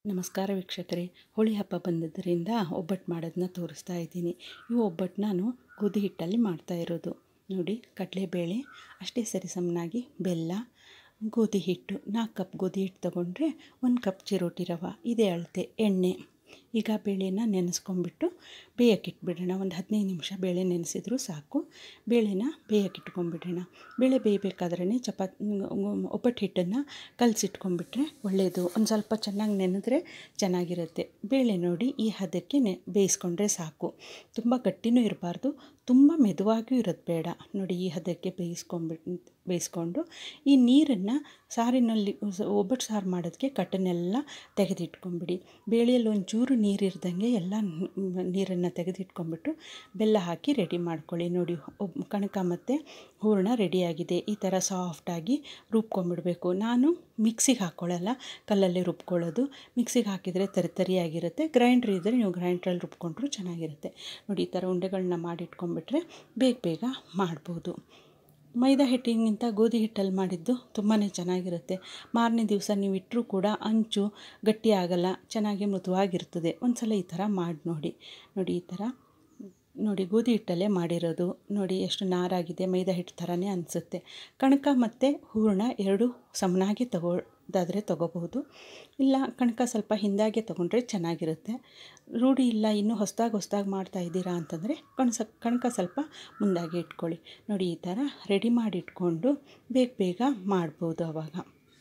ನಮಸ್ಕಾರ ವೀಕ್ಷಕರೇ ಹೋಳಿ ಹಬ್ಬ ಬಂದಿದ್ದರಿಂದ ಒಬ್ಬಟ್ಟು ಮಾಡೋದನ್ನ ತೋರಿಸ್ತಾ ಇದ್ದೀನಿ ಈ ಒಬ್ಬಟ್ಟು ನಾನು ಗೋಧಿ ಹಿಟ್ಟಲ್ಲಿ ಮಾಡ್ತಾ ಇರೋದು ನೋಡಿ ಕಡಲೆಬೇಳೆ ಅಷ್ಟೇ ಸರಿ ಸಮನಾಗಿ ಬೆಲ್ಲ ಗೋಧಿ ಹಿಟ್ಟು ನಾಲ್ಕು ಕಪ್ ಗೋಧಿ ಹಿಟ್ಟು ತೊಗೊಂಡ್ರೆ ಒಂದು ಕಪ್ ಚಿರೋಟಿ ರವೆ ಇದೇ ಅಳತೆ ಎಣ್ಣೆ ಈಗ ಬೇಳೆನ ನೆನೆಸ್ಕೊಂಬಿಟ್ಟು ಬೇಯಕ್ಕೆ ಇಟ್ಬಿಡೋಣ ಒಂದು ಹದಿನೈದು ನಿಮಿಷ ಬೇಳೆ ನೆನೆಸಿದ್ರು ಸಾಕು ಬೇಳೆನ ಬೇಯಕ್ಕೆ ಇಟ್ಕೊಂಬಿಡೋಣ ಬೇಳೆ ಬೇಯಬೇಕಾದ್ರೇ ಚಪಾತಿ ಒಬ್ಬಟ್ಟು ಹಿಟ್ಟನ್ನು ಕಲಸಿಟ್ಕೊಂಬಿಟ್ರೆ ಒಳ್ಳೆಯದು ಒಂದು ಸ್ವಲ್ಪ ಚೆನ್ನಾಗಿ ನೆನೆದ್ರೆ ಚೆನ್ನಾಗಿರುತ್ತೆ ಬೇಳೆ ನೋಡಿ ಈ ಹದಕ್ಕೆ ನೆ ಬೇಯಿಸ್ಕೊಂಡ್ರೆ ಸಾಕು ತುಂಬ ಗಟ್ಟಿನೂ ಇರಬಾರ್ದು ತುಂಬ ಮೆದುವಾಗಿಯೂ ಇರೋದು ಬೇಡ ನೋಡಿ ಈ ಹದಕ್ಕೆ ಬೇಯಿಸ್ಕೊಂಬಿಟ್ಟು ಬೇಯಿಸ್ಕೊಂಡು ಈ ನೀರನ್ನು ಸಾರಿನಲ್ಲಿ ಒಬ್ಬಟ್ಟು ಸಾರು ಮಾಡೋದಕ್ಕೆ ಕಟ್ಟನ್ನೆಲ್ಲ ತೆಗೆದಿಟ್ಕೊಂಬಿಡಿ ಬೇಳೆಯಲ್ಲಿ ಒಂಚೂರು ನೀರಿರ್ದಂಗೆ ಎಲ್ಲ ನೀರನ್ನು ತೆಗೆದಿಟ್ಕೊಂಬಿಟ್ಟು ಬೆಲ್ಲ ಹಾಕಿ ರೆಡಿ ಮಾಡ್ಕೊಳ್ಳಿ ನೋಡಿ ಒಬ್ ಕಣಕ ಮತ್ತು ಹೂರಣ ರೆಡಿಯಾಗಿದೆ ಈ ಥರ ಸಾಫ್ಟಾಗಿ ರುಬ್ಕೊಂಬಿಡಬೇಕು ನಾನು ಮಿಕ್ಸಿಗೆ ಹಾಕ್ಕೊಳ್ಳಲ್ಲ ಕಲ್ಲಲ್ಲೇ ರುಬ್ಕೊಳ್ಳೋದು ಮಿಕ್ಸಿಗೆ ಹಾಕಿದರೆ ತರಿ ತರಿಯಾಗಿರುತ್ತೆ ಗ್ರೈಂಡ್ರ್ ಇದ್ದರೆ ನೀವು ಗ್ರೈಂಡ್ರಲ್ಲಿ ರುಬ್ಕೊಂಡ್ರೂ ಚೆನ್ನಾಗಿರುತ್ತೆ ನೋಡಿ ಈ ಥರ ಉಂಡೆಗಳನ್ನ ಮಾಡಿಟ್ಕೊಂಡ್ಬಿಟ್ರೆ ಬೇಗ ಬೇಗ ಮಾಡ್ಬೋದು ಮೈದಾ ಹಿಟ್ಟಿಗಿಂತ ಗೋಧಿ ಹಿಟ್ಟಲ್ಲಿ ಮಾಡಿದ್ದು ತುಂಬಾ ಚೆನ್ನಾಗಿರುತ್ತೆ ಮಾರನೇ ದಿವಸ ನೀವು ಇಟ್ಟರೂ ಕೂಡ ಅಂಚು ಗಟ್ಟಿ ಆಗಲ್ಲ ಚೆನ್ನಾಗಿ ಮೃದುವಾಗಿರ್ತದೆ ಒಂದು ಸಲ ಈ ಥರ ಮಾಡಿ ನೋಡಿ ನೋಡಿ ಈ ಥರ ನೋಡಿ ಗೋಧಿ ಹಿಟ್ಟಲ್ಲೇ ಮಾಡಿರೋದು ನೋಡಿ ಎಷ್ಟು ನಾರಾಗಿದೆ ಮೈದಾ ಹಿಟ್ಟು ಥರನೇ ಅನಿಸುತ್ತೆ ಕಣಕ ಮತ್ತು ಹೂರಣ ಎರಡು ಸಮನಾಗಿ ತಗೊಳ್ಳೋದಾದರೆ ತೊಗೋಬಹುದು ಇಲ್ಲ ಕಣಕ ಸ್ವಲ್ಪ ಹಿಂದಾಗೆ ತೊಗೊಂಡ್ರೆ ಚೆನ್ನಾಗಿರುತ್ತೆ ರೂಢಿ ಇಲ್ಲ ಇನ್ನೂ ಹೊಸದಾಗಿ ಹೊಸದಾಗಿ ಮಾಡ್ತಾ ಇದ್ದೀರಾ ಅಂತಂದರೆ ಕಣಸ ಕಣಕ ಸ್ವಲ್ಪ ಮುಂದಾಗಿ ಇಟ್ಕೊಳ್ಳಿ ನೋಡಿ ಈ ಥರ ರೆಡಿ ಮಾಡಿ ಇಟ್ಕೊಂಡು ಬೇಗ ಬೇಗ ಮಾಡ್ಬೋದು ಆವಾಗ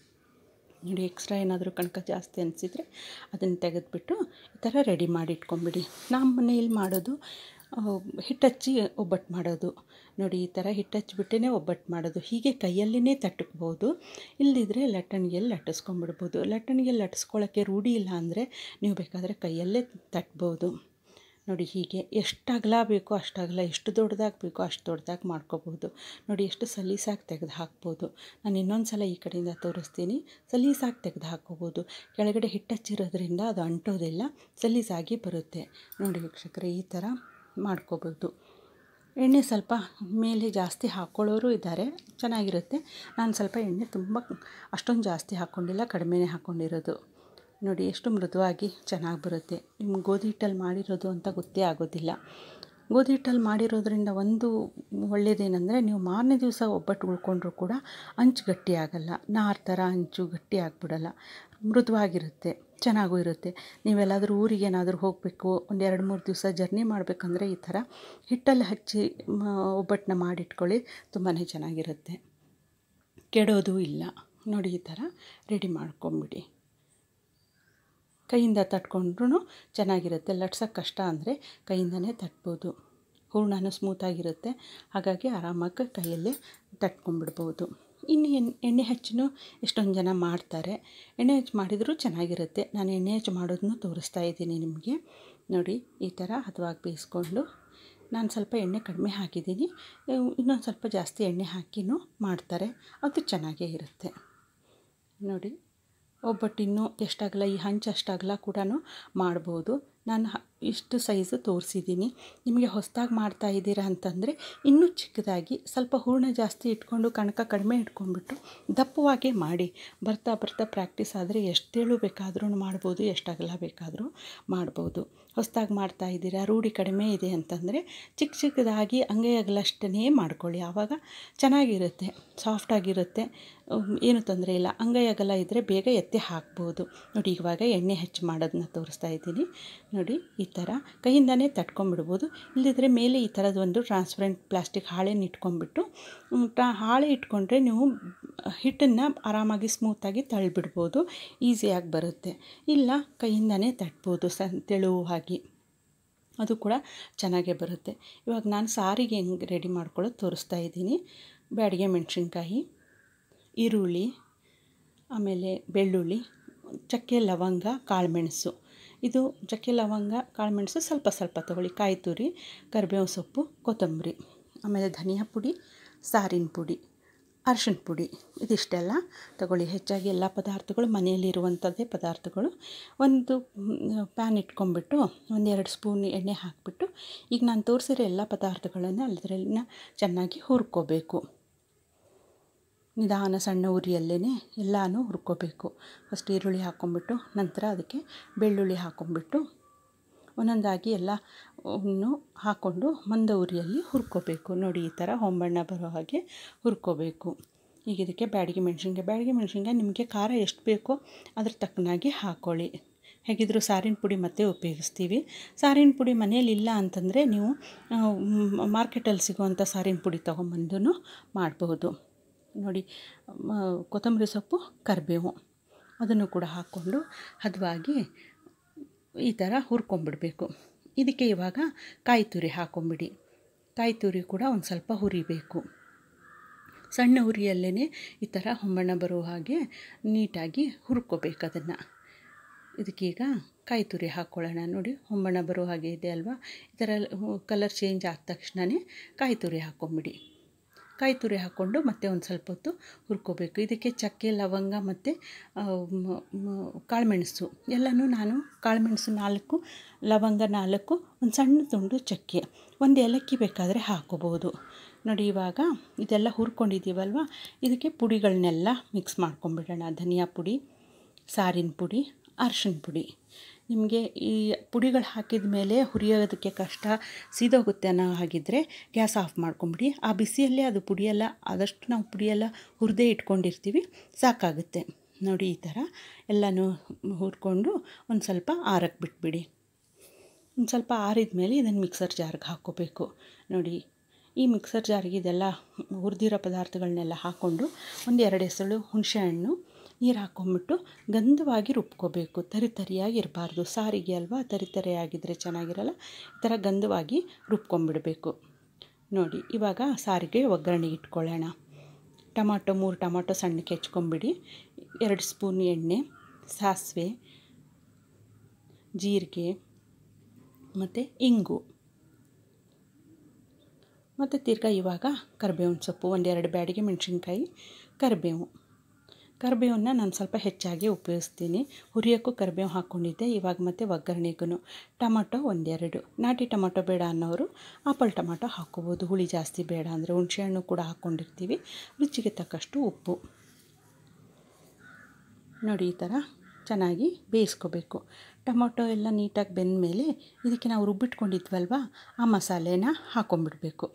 ನೋಡಿ ಎಕ್ಸ್ಟ್ರಾ ಏನಾದರೂ ಕಣಕ ಜಾಸ್ತಿ ಅನಿಸಿದರೆ ಅದನ್ನು ತೆಗೆದುಬಿಟ್ಟು ಈ ಥರ ರೆಡಿ ಮಾಡಿ ಇಟ್ಕೊಂಬಿಡಿ ನಮ್ಮ ಮನೆಯಲ್ಲಿ ಮಾಡೋದು ಹಿಟ್ಟಚ್ಚಿ ಒಬ್ಬಟ್ಟು ಮಾಡೋದು ನೋಡಿ ಈ ಥರ ಹಿಟ್ಟಚ್ಚಿಬಿಟ್ಟೇ ಒಬ್ಬಟ್ಟು ಮಾಡೋದು ಹೀಗೆ ಕೈಯಲ್ಲೇ ತಟ್ಟಕ್ಬೋದು ಇಲ್ಲದಿದ್ದರೆ ಲಟ್ಟಣಿಗೆಯಲ್ಲಿ ಲಟ್ಟಿಸ್ಕೊಂಬಿಡ್ಬೋದು ಲಟ್ಟಣಿಗೆಯಲ್ಲಿ ಲಟ್ಟಿಸ್ಕೊಳ್ಳೋಕ್ಕೆ ರೂಢಿ ಇಲ್ಲ ಅಂದರೆ ನೀವು ಬೇಕಾದರೆ ಕೈಯಲ್ಲೇ ತಟ್ಬೋದು ನೋಡಿ ಹೀಗೆ ಎಷ್ಟು ಅಗಲ ಬೇಕೋ ಅಷ್ಟು ಅಗಲ ಎಷ್ಟು ದೊಡ್ಡದಾಗಿ ಬೇಕೋ ಅಷ್ಟು ದೊಡ್ಡದಾಗಿ ಮಾಡ್ಕೋಬೋದು ನೋಡಿ ಎಷ್ಟು ಸಲೀಸಾಗಿ ತೆಗೆದು ಹಾಕ್ಬೋದು ನಾನು ಇನ್ನೊಂದು ಸಲ ಈ ಕಡೆಯಿಂದ ತೋರಿಸ್ತೀನಿ ಸಲೀಸಾಗಿ ತೆಗೆದು ಹಾಕ್ಕೋಬೋದು ಕೆಳಗಡೆ ಹಿಟ್ಟಚ್ಚಿರೋದ್ರಿಂದ ಅದು ಅಂಟೋದಿಲ್ಲ ಸಲೀಸಾಗಿ ಬರುತ್ತೆ ನೋಡಿ ವೀಕ್ಷಕರೇ ಈ ಥರ ಮಾಡ್ಕೋಬೋದು ಎಣ್ಣೆ ಸ್ವಲ್ಪ ಮೇಲೆ ಜಾಸ್ತಿ ಹಾಕ್ಕೊಳ್ಳೋರು ಇದ್ದಾರೆ ಚೆನ್ನಾಗಿರುತ್ತೆ ನಾನು ಸ್ವಲ್ಪ ಎಣ್ಣೆ ತುಂಬ ಅಷ್ಟೊಂದು ಜಾಸ್ತಿ ಹಾಕ್ಕೊಂಡಿಲ್ಲ ಕಡಿಮೆನೇ ಹಾಕ್ಕೊಂಡಿರೋದು ನೋಡಿ ಎಷ್ಟು ಮೃದುವಾಗಿ ಚೆನ್ನಾಗಿ ಬರುತ್ತೆ ನಿಮ್ಮ ಗೋಧಿ ಹಿಟ್ಟಲ್ಲಿ ಮಾಡಿರೋದು ಅಂತ ಗೊತ್ತೇ ಆಗೋದಿಲ್ಲ ಗೋಧಿ ಹಿಟ್ಟಲ್ಲಿ ಮಾಡಿರೋದ್ರಿಂದ ಒಂದು ಒಳ್ಳೆಯದೇನೆಂದರೆ ನೀವು ಮಾರನೇ ದಿವಸ ಒಬ್ಬಟ್ಟು ಉಳ್ಕೊಂಡ್ರೂ ಕೂಡ ಅಂಚು ಗಟ್ಟಿ ಆಗೋಲ್ಲ ನಾರು ಥರ ಅಂಚು ಗಟ್ಟಿ ಆಗಿಬಿಡಲ್ಲ ಮೃದುವಾಗಿರುತ್ತೆ ಚೆನ್ನಾಗೂ ಇರುತ್ತೆ ನೀವೆಲ್ಲಾದರೂ ಊರಿಗೆ ಏನಾದರೂ ಹೋಗಬೇಕು ಒಂದು ಎರಡು ಮೂರು ದಿವಸ ಜರ್ನಿ ಮಾಡಬೇಕಂದ್ರೆ ಈ ಥರ ಹಿಟ್ಟಲ್ಲಿ ಹಚ್ಚಿ ಒಬ್ಬಟ್ಟನ್ನ ಮಾಡಿಟ್ಕೊಳ್ಳಿ ತುಂಬಾ ಚೆನ್ನಾಗಿರುತ್ತೆ ಕೆಡೋದು ಇಲ್ಲ ನೋಡಿ ಈ ಥರ ರೆಡಿ ಮಾಡ್ಕೊಂಬಿಡಿ ಕೈಯಿಂದ ತಟ್ಕೊಂಡ್ರೂ ಚೆನ್ನಾಗಿರುತ್ತೆ ಲಟ್ಸೋಕ್ಕೆ ಕಷ್ಟ ಅಂದರೆ ಕೈಯಿಂದನೇ ತಟ್ಬೋದು ಹೂರಣನೂ ಸ್ಮೂತಾಗಿರುತ್ತೆ ಹಾಗಾಗಿ ಆರಾಮಾಗಿ ಕೈಯಲ್ಲೇ ತಟ್ಕೊಂಡ್ಬಿಡ್ಬೋದು ಇನ್ನು ಎಣ್ಣೆ ಎಣ್ಣೆ ಹಚ್ಚಿನೂ ಎಷ್ಟೊಂದು ಜನ ಮಾಡ್ತಾರೆ ಎಣ್ಣೆ ಹಚ್ಚಿ ಮಾಡಿದರೂ ಚೆನ್ನಾಗಿರುತ್ತೆ ನಾನು ಎಣ್ಣೆ ಹಚ್ಚಿ ಮಾಡೋದನ್ನು ತೋರಿಸ್ತಾ ಇದ್ದೀನಿ ನಿಮಗೆ ನೋಡಿ ಈ ಥರ ಹದವಾಗಿ ಬೇಯಿಸ್ಕೊಂಡು ನಾನು ಸ್ವಲ್ಪ ಎಣ್ಣೆ ಕಡಿಮೆ ಹಾಕಿದ್ದೀನಿ ಇನ್ನೊಂದು ಸ್ವಲ್ಪ ಜಾಸ್ತಿ ಎಣ್ಣೆ ಹಾಕಿನೂ ಮಾಡ್ತಾರೆ ಅದು ಚೆನ್ನಾಗೇ ಇರುತ್ತೆ ನೋಡಿ ಒಬ್ಬಟ್ಟು ಇನ್ನೂ ಎಷ್ಟಾಗಲ್ಲ ಈ ಹಂಚು ಅಷ್ಟಾಗಲ್ಲ ಕೂಡ ಮಾಡ್ಬೋದು ನಾನು ಇಷ್ಟು ಸೈಜು ತೋರಿಸಿದ್ದೀನಿ ನಿಮಗೆ ಹೊಸದಾಗಿ ಮಾಡ್ತಾ ಇದ್ದೀರಾ ಅಂತಂದರೆ ಇನ್ನೂ ಚಿಕ್ಕದಾಗಿ ಸ್ವಲ್ಪ ಹೂರಣ ಜಾಸ್ತಿ ಇಟ್ಕೊಂಡು ಕಣಕ ಕಡಿಮೆ ಇಟ್ಕೊಂಡ್ಬಿಟ್ಟು ದಪ್ಪವಾಗೇ ಮಾಡಿ ಬರ್ತಾ ಬರ್ತಾ ಪ್ರಾಕ್ಟೀಸ್ ಆದರೆ ಎಷ್ಟೇಳು ಬೇಕಾದ್ರೂ ಮಾಡ್ಬೋದು ಎಷ್ಟಾಗಲ್ಲ ಬೇಕಾದರೂ ಮಾಡ್ಬೋದು ಹೊಸದಾಗಿ ಮಾಡ್ತಾ ಇದ್ದೀರಾ ರೂಢಿ ಕಡಿಮೆ ಇದೆ ಅಂತಂದರೆ ಚಿಕ್ಕ ಚಿಕ್ಕದಾಗಿ ಅಂಗೈ ಅಗಲಷ್ಟೇ ಮಾಡ್ಕೊಳ್ಳಿ ಆವಾಗ ಚೆನ್ನಾಗಿರುತ್ತೆ ಸಾಫ್ಟಾಗಿರುತ್ತೆ ಏನು ತೊಂದರೆ ಇಲ್ಲ ಅಂಗೈ ಅಗಲ ಇದ್ದರೆ ಬೇಗ ಎತ್ತಿ ಹಾಕ್ಬೋದು ನೋಡಿ ಇವಾಗ ಎಣ್ಣೆ ಹೆಚ್ಚು ಮಾಡೋದನ್ನ ತೋರಿಸ್ತಾ ಇದ್ದೀನಿ ನೋಡಿ ಈ ಥರ ಕೈಯಿಂದನೇ ತಟ್ಕೊಂಬಿಡ್ಬೋದು ಇಲ್ಲದಿದ್ದರೆ ಮೇಲೆ ಈ ಥರದೊಂದು ಟ್ರಾನ್ಸ್ಪರೆಂಟ್ ಪ್ಲಾಸ್ಟಿಕ್ ಹಾಳೆನ ಇಟ್ಕೊಂಡ್ಬಿಟ್ಟು ಟ್ರಾ ಹಾಳೆ ಇಟ್ಕೊಂಡ್ರೆ ನೀವು ಹಿಟ್ಟನ್ನು ಆರಾಮಾಗಿ ಸ್ಮೂತಾಗಿ ತಳ್ಳಿಬಿಡ್ಬೋದು ಈಸಿಯಾಗಿ ಬರುತ್ತೆ ಇಲ್ಲ ಕೈಯಿಂದನೇ ತಟ್ಬೋದು ಸ ತೆಳುವಾಗಿ ಅದು ಕೂಡ ಚೆನ್ನಾಗೇ ಬರುತ್ತೆ ಇವಾಗ ನಾನು ಸಾರಿಗೆ ಹೆಂಗೆ ರೆಡಿ ಮಾಡ್ಕೊಳ್ಳೋದು ತೋರಿಸ್ತಾ ಇದ್ದೀನಿ ಬ್ಯಾಡಿಗೆ ಮೆಣಸಿನ್ಕಾಯಿ ಈರುಳ್ಳಿ ಆಮೇಲೆ ಬೆಳ್ಳುಳ್ಳಿ ಚಕ್ಕೆ ಲವಂಗ ಕಾಳುಮೆಣಸು ಇದು ಚಕ್ಕೆ ಲವಂಗ ಕಾಳುಮೆಣಸು ಸ್ವಲ್ಪ ಸ್ವಲ್ಪ ತೊಗೊಳ್ಳಿ ಕಾಯಿ ತುರಿ ಕರಿಬೇವು ಸೊಪ್ಪು ಕೊತ್ತಂಬರಿ ಆಮೇಲೆ ಧನಿಯಾ ಪುಡಿ ಸಾರಿನ ಪುಡಿ ಅರ್ಶಿಣ ಪುಡಿ ಇದಿಷ್ಟೆಲ್ಲ ತಗೊಳ್ಳಿ ಹೆಚ್ಚಾಗಿ ಎಲ್ಲ ಪದಾರ್ಥಗಳು ಮನೆಯಲ್ಲಿರುವಂಥದ್ದೇ ಪದಾರ್ಥಗಳು ಒಂದು ಪ್ಯಾನ್ ಇಟ್ಕೊಂಡ್ಬಿಟ್ಟು ಒಂದೆರಡು ಸ್ಪೂನ್ ಎಣ್ಣೆ ಹಾಕಿಬಿಟ್ಟು ಈಗ ನಾನು ತೋರಿಸಿರೋ ಎಲ್ಲ ಪದಾರ್ಥಗಳನ್ನು ಅದರಲ್ಲಿನ ಚೆನ್ನಾಗಿ ಹುರ್ಕೋಬೇಕು ನಿಧಾನ ಸಣ್ಣ ಉರಿಯಲ್ಲೇ ಎಲ್ಲನೂ ಹುರ್ಕೋಬೇಕು ಫಸ್ಟ್ ಈರುಳ್ಳಿ ಹಾಕ್ಕೊಂಬಿಟ್ಟು ನಂತರ ಅದಕ್ಕೆ ಬೆಳ್ಳುಳ್ಳಿ ಹಾಕ್ಕೊಂಬಿಟ್ಟು ಒಂದೊಂದಾಗಿ ಎಲ್ಲ ವನ್ನು ಹಾಕ್ಕೊಂಡು ಮಂದ ಉರಿಯಲ್ಲಿ ಹುರ್ಕೋಬೇಕು ನೋಡಿ ಈ ಥರ ಹೊಂಬಣ್ಣ ಬರೋ ಹಾಗೆ ಹುರ್ಕೋಬೇಕು ಈಗ ಇದಕ್ಕೆ ಬ್ಯಾಡಗಿ ಮೆಣಸಿನ್ಕಾಯಿ ಬ್ಯಾಡಗಿ ಮೆಣಸಿನ್ಕಾಯಿ ನಿಮಗೆ ಖಾರ ಎಷ್ಟು ಬೇಕೋ ಅದ್ರ ತಕ್ಕನಾಗಿ ಹಾಕ್ಕೊಳ್ಳಿ ಹೇಗಿದ್ದರೂ ಸಾರಿನ ಪುಡಿ ಮತ್ತೆ ಉಪಯೋಗಿಸ್ತೀವಿ ಸಾರಿನ ಪುಡಿ ಮನೇಲಿ ಇಲ್ಲ ಅಂತಂದರೆ ನೀವು ಮಾರ್ಕೆಟಲ್ಲಿ ಸಿಗುವಂಥ ಸಾರಿನ ಪುಡಿ ತೊಗೊಂಬಂದು ಮಾಡಬಹುದು ನೋಡಿ ಕೊತ್ತಂಬರಿ ಸೊಪ್ಪು ಕರಿಬೇವು ಅದನ್ನು ಕೂಡ ಹಾಕ್ಕೊಂಡು ಹದವಾಗಿ ಈ ಥರ ಹುರ್ಕೊಂಬಿಡಬೇಕು ಇದಕ್ಕೆ ಇವಾಗ ಕಾಯಿ ತುರಿ ಹಾಕ್ಕೊಂಬಿಡಿ ಕಾಯಿ ತುರಿ ಕೂಡ ಒಂದು ಸ್ವಲ್ಪ ಹುರಿಬೇಕು ಸಣ್ಣ ಉರಿಯಲ್ಲೇ ಈ ಥರ ಹೊಂಬಣ್ಣ ಬರೋ ಹಾಗೆ ನೀಟಾಗಿ ಹುರ್ಕೋಬೇಕು ಅದನ್ನು ಇದಕ್ಕೀಗ ಕಾಯಿ ತುರಿ ಹಾಕ್ಕೊಳ್ಳೋಣ ನೋಡಿ ಹೊಂಬಣ್ಣ ಬರೋ ಹಾಗೆ ಇದೆ ಅಲ್ವಾ ಈ ಥರ ಕಲರ್ ಚೇಂಜ್ ಆದ ತಕ್ಷಣವೇ ಕಾಯಿ ತುರಿ ಹಾಕ್ಕೊಂಬಿಡಿ ಕಾಯಿ ತುರಿ ಹಾಕ್ಕೊಂಡು ಮತ್ತೆ ಒಂದು ಸ್ವಲ್ಪ ಹೊತ್ತು ಹುರ್ಕೋಬೇಕು ಇದಕ್ಕೆ ಚಕ್ಕೆ ಲವಂಗ ಮತ್ತು ಕಾಳುಮೆಣಸು ಎಲ್ಲನೂ ನಾನು ಕಾಳುಮೆಣಸು ನಾಲ್ಕು ಲವಂಗ ನಾಲ್ಕು ಒಂದು ಸಣ್ಣ ತುಂಡು ಚಕ್ಕೆ ಒಂದು ಏಲಕ್ಕಿ ಬೇಕಾದರೆ ಹಾಕ್ಕೋಬೋದು ನೋಡಿ ಇವಾಗ ಇದೆಲ್ಲ ಹುರ್ಕೊಂಡಿದ್ದೀವಲ್ವ ಇದಕ್ಕೆ ಪುಡಿಗಳನ್ನೆಲ್ಲ ಮಿಕ್ಸ್ ಮಾಡ್ಕೊಂಬಿಡೋಣ ಧನಿಯಾ ಪುಡಿ ಸಾರಿನ ಪುಡಿ ಅರ್ಶಿಣ ಪುಡಿ ನಿಮಗೆ ಈ ಪುಡಿಗಳು ಹಾಕಿದ ಮೇಲೆ ಹುರಿಯೋದಕ್ಕೆ ಕಷ್ಟ ಸೀದೋಗುತ್ತೆ ಅನ್ನೋ ಹಾಗಿದ್ದರೆ ಗ್ಯಾಸ್ ಆಫ್ ಮಾಡ್ಕೊಂಬಿಡಿ ಆ ಬಿಸಿಯಲ್ಲೇ ಅದು ಪುಡಿಯೆಲ್ಲ ಆದಷ್ಟು ನಾವು ಪುಡಿಯೆಲ್ಲ ಹುರಿದೇ ಇಟ್ಕೊಂಡಿರ್ತೀವಿ ಸಾಕಾಗುತ್ತೆ ನೋಡಿ ಈ ಥರ ಎಲ್ಲನೂ ಹುರ್ಕೊಂಡು ಒಂದು ಸ್ವಲ್ಪ ಆರಕ್ಕೆ ಬಿಟ್ಬಿಡಿ ಒಂದು ಸ್ವಲ್ಪ ಆರಿದ ಮೇಲೆ ಇದನ್ನು ಮಿಕ್ಸರ್ ಜಾರ್ಗೆ ಹಾಕ್ಕೋಬೇಕು ನೋಡಿ ಈ ಮಿಕ್ಸರ್ ಜಾರಿಗೆ ಇದೆಲ್ಲ ಹುರಿದಿರೋ ಪದಾರ್ಥಗಳನ್ನೆಲ್ಲ ಹಾಕ್ಕೊಂಡು ಒಂದು ಎರಡು ಎಸಳು ಹುಣಸೆಹಣ್ಣು ನೀರು ಹಾಕ್ಕೊಂಬಿಟ್ಟು ಗಂಧವಾಗಿ ರುಬ್ಕೋಬೇಕು ತರಿ ತರಿಯಾಗಿ ಇರಬಾರ್ದು ಸಾರಿಗೆ ಅಲ್ವಾ ತರಿ ತರಿಯಾಗಿದ್ದರೆ ಚೆನ್ನಾಗಿರಲ್ಲ ಈ ಥರ ಗಂಧವಾಗಿ ರುಬ್ಕೊಂಬಿಡಬೇಕು ನೋಡಿ ಇವಾಗ ಸಾರಿಗೆ ಒಗ್ಗರಣೆಗೆ ಇಟ್ಕೊಳ್ಳೋಣ ಟೊಮಾಟೊ ಮೂರು ಟೊಮಾಟೊ ಸಣ್ಣಕ್ಕೆ ಹೆಚ್ಕೊಂಬಿಡಿ ಎರಡು ಸ್ಪೂನ್ ಎಣ್ಣೆ ಸಾಸಿವೆ ಜೀರಿಗೆ ಮತ್ತು ಇಂಗು ಮತ್ತು ತಿರ್ಗಾ ಇವಾಗ ಕರಿಬೇವಿನ ಸೊಪ್ಪು ಒಂದೆರಡು ಬ್ಯಾಡಿಗೆ ಮೆಣಸಿನ್ಕಾಯಿ ಕರಿಬೇವು ಕರಿಬೇವನ್ನ ನಾನು ಸ್ವಲ್ಪ ಹೆಚ್ಚಾಗಿ ಉಪಯೋಗಿಸ್ತೀನಿ ಹುರಿಯೋಕ್ಕೂ ಕರಿಬೇವು ಹಾಕ್ಕೊಂಡಿದ್ದೆ ಇವಾಗ ಮತ್ತು ಒಗ್ಗರಣೆಗೂ ಟೊಮಾಟೊ ಒಂದೆರಡು ನಾಟಿ ಟೊಮಾಟೊ ಬೇಡ ಅನ್ನೋರು ಆಪಲ್ ಟೊಮಾಟೊ ಹಾಕ್ಕೋಬೋದು ಹುಳಿ ಜಾಸ್ತಿ ಬೇಡ ಅಂದರೆ ಹುಣಸೆಹಣ್ಣು ಕೂಡ ಹಾಕ್ಕೊಂಡಿರ್ತೀವಿ ರುಚಿಗೆ ತಕ್ಕಷ್ಟು ಉಪ್ಪು ನೋಡಿ ಈ ಥರ ಚೆನ್ನಾಗಿ ಬೇಯಿಸ್ಕೋಬೇಕು ಟೊಮೊಟೊ ಎಲ್ಲ ನೀಟಾಗಿ ಬೆಂದ ಮೇಲೆ ಇದಕ್ಕೆ ನಾವು ರುಬ್ಬಿಟ್ಕೊಂಡಿದ್ವಲ್ವ ಆ ಮಸಾಲೆನ ಹಾಕ್ಕೊಂಬಿಡ್ಬೇಕು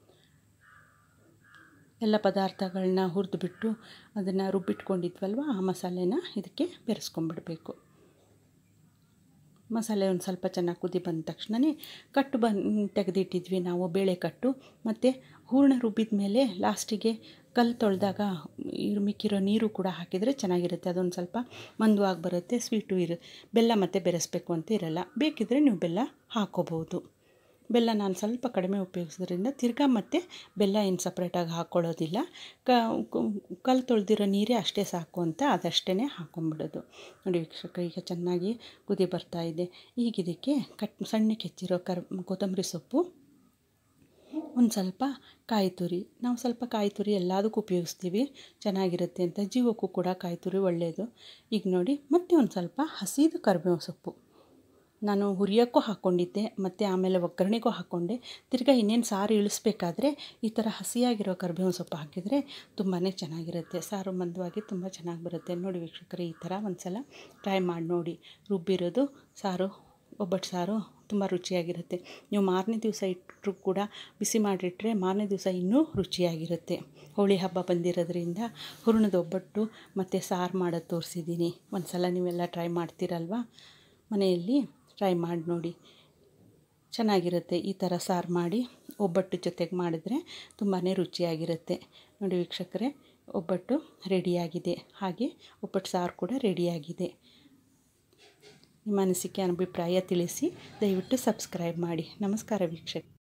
ಎಲ್ಲ ಪದಾರ್ಥಗಳನ್ನ ಹುರಿದ್ಬಿಟ್ಟು ಅದನ್ನು ರುಬ್ಬಿಟ್ಕೊಂಡಿದ್ವಲ್ವ ಆ ಮಸಾಲೆನ ಇದಕ್ಕೆ ಬೆರೆಸ್ಕೊಂಬಿಡ್ಬೇಕು ಮಸಾಲೆ ಒಂದು ಸ್ವಲ್ಪ ಚೆನ್ನಾಗಿ ಕುದಿ ಬಂದ ತಕ್ಷಣವೇ ಕಟ್ಟು ಬಂದು ತೆಗೆದಿಟ್ಟಿದ್ವಿ ನಾವು ಬೇಳೆ ಕಟ್ಟು ಮತ್ತು ಹೂರಣ ರುಬ್ಬಿದ ಮೇಲೆ ಲಾಸ್ಟಿಗೆ ಕಲ್ಲು ತೊಳೆದಾಗ ಮಿಕ್ಕಿರೋ ನೀರು ಕೂಡ ಹಾಕಿದರೆ ಚೆನ್ನಾಗಿರುತ್ತೆ ಅದೊಂದು ಸ್ವಲ್ಪ ಮಂದವಾಗಿ ಬರುತ್ತೆ ಸ್ವೀಟು ಇರು ಬೆಲ್ಲ ಮತ್ತು ಬೆರೆಸ್ಬೇಕು ಅಂತ ಇರಲ್ಲ ಬೇಕಿದ್ದರೆ ನೀವು ಬೆಲ್ಲ ಹಾಕ್ಕೋಬೋದು ಬೆಲ್ಲ ನಾನು ಸ್ವಲ್ಪ ಕಡಿಮೆ ಉಪಯೋಗಿಸೋದ್ರಿಂದ ತಿರ್ಗಾ ಮತ್ತು ಬೆಲ್ಲ ಏನು ಸಪ್ರೇಟಾಗಿ ಹಾಕ್ಕೊಳ್ಳೋದಿಲ್ಲ ಕಲ್ಲು ತೊಳೆದಿರೋ ನೀರೇ ಅಷ್ಟೇ ಸಾಕು ಅಂತ ಅದಷ್ಟೇ ಹಾಕ್ಕೊಂಬಿಡೋದು ನೋಡಿ ವೀಕ್ಷಕ ಈಗ ಚೆನ್ನಾಗಿ ಕುದಿ ಬರ್ತಾ ಇದೆ ಈಗ ಇದಕ್ಕೆ ಕಟ್ ಸಣ್ಣಕ್ಕೆ ಹೆಚ್ಚಿರೋ ಕರ್ ಕೊತ್ತಂಬರಿ ಸೊಪ್ಪು ಒಂದು ಸ್ವಲ್ಪ ಕಾಯಿ ತುರಿ ನಾವು ಸ್ವಲ್ಪ ಕಾಯಿ ತುರಿ ಎಲ್ಲದಕ್ಕೂ ಉಪಯೋಗಿಸ್ತೀವಿ ಚೆನ್ನಾಗಿರುತ್ತೆ ಅಂತ ಜೀವಕ್ಕೂ ಕೂಡ ಕಾಯಿ ತುರಿ ಒಳ್ಳೆಯದು ಈಗ ನೋಡಿ ಮತ್ತೆ ಒಂದು ಸ್ವಲ್ಪ ಹಸಿದು ಕರಿಬೇವು ಸೊಪ್ಪು ನಾನು ಹುರಿಯೋಕ್ಕೂ ಹಾಕ್ಕೊಂಡಿದ್ದೆ ಮತ್ತು ಆಮೇಲೆ ಒಗ್ಗರಣೆಗೂ ಹಾಕ್ಕೊಂಡೆ ತಿರ್ಗಾ ಇನ್ನೇನು ಸಾರು ಇಳಿಸ್ಬೇಕಾದ್ರೆ ಈ ಥರ ಹಸಿಯಾಗಿರೋ ಕರಿಬೇವಿನ ಸೊಪ್ಪು ಹಾಕಿದರೆ ತುಂಬಾ ಚೆನ್ನಾಗಿರುತ್ತೆ ಸಾರು ಮಂದವಾಗಿ ತುಂಬ ಚೆನ್ನಾಗಿ ಬರುತ್ತೆ ನೋಡಿ ವೀಕ್ಷಕರೇ ಈ ಥರ ಒಂದು ಸಲ ಟ್ರೈ ಮಾಡಿ ನೋಡಿ ರುಬ್ಬಿರೋದು ಸಾರು ಒಬ್ಬಟ್ಟು ಸಾರು ತುಂಬ ರುಚಿಯಾಗಿರುತ್ತೆ ನೀವು ಮಾರನೇ ದಿವಸ ಇಟ್ಟರು ಕೂಡ ಬಿಸಿ ಮಾಡಿಟ್ರೆ ಮಾರನೇ ದಿವಸ ಇನ್ನೂ ರುಚಿಯಾಗಿರುತ್ತೆ ಹೋಳಿ ಹಬ್ಬ ಬಂದಿರೋದ್ರಿಂದ ಹೂರಣದ ಒಬ್ಬಟ್ಟು ಮತ್ತು ಸಾರು ಮಾಡೋದು ತೋರಿಸಿದ್ದೀನಿ ಒಂದು ಸಲ ನೀವೆಲ್ಲ ಟ್ರೈ ಮಾಡ್ತೀರಲ್ವ ಮನೆಯಲ್ಲಿ ಟ್ರೈ ಮಾಡಿ ನೋಡಿ ಚೆನ್ನಾಗಿರುತ್ತೆ ಈ ಥರ ಸಾರು ಮಾಡಿ ಒಬ್ಬಟ್ಟು ಜೊತೆಗೆ ಮಾಡಿದ್ರೆ ತುಂಬಾ ರುಚಿಯಾಗಿರುತ್ತೆ ನೋಡಿ ವೀಕ್ಷಕರೇ ಒಬ್ಬಟ್ಟು ರೆಡಿಯಾಗಿದೆ ಹಾಗೆ ಒಬ್ಬಟ್ಟು ಸಾರು ಕೂಡ ರೆಡಿಯಾಗಿದೆ ನಿಮ್ಮ ಅನಿಸಿಕೆ ಅಭಿಪ್ರಾಯ ತಿಳಿಸಿ ದಯವಿಟ್ಟು ಸಬ್ಸ್ಕ್ರೈಬ್ ಮಾಡಿ ನಮಸ್ಕಾರ ವೀಕ್ಷಕ